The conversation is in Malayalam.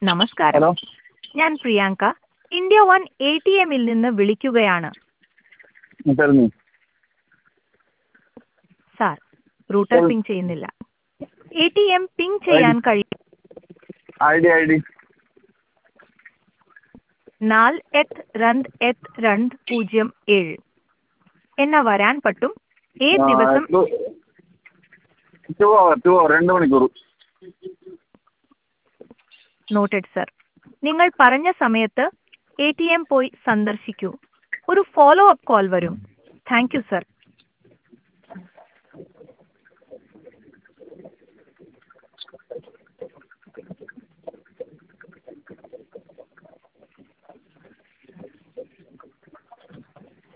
നമസ്കാരം ഹലോ ഞാൻ Priyanka India one A T എമ്മിൽ നിന്ന് വിളിക്കുകയാണ് തരുന്നു സാർ റൂട്ടർ ഉം. പിങ് ചെയ്യുന്നില്ല എ ടി എം പിങ് ചെയ്യാൻ കഴിയും ഐ ഡി ഐ ഡി നാല് എട്ട് രണ്ട് എട്ട് രണ്ട് പൂജ്യം ഏഴ് എന്ന വരാൻ പറ്റും ഏത് ദിവസം ടു അവർ ടു അവർ രണ്ട് മണിക്കൂർ നോട്ടഡ് സർ നിങ്ങൾ പറഞ്ഞ സമയത്ത് എ ടി എം പോയി സന്ദർശിക്കൂ ഒരു ഫോളോ അപ്പ് കോൾ വരും താങ്ക് യു സർ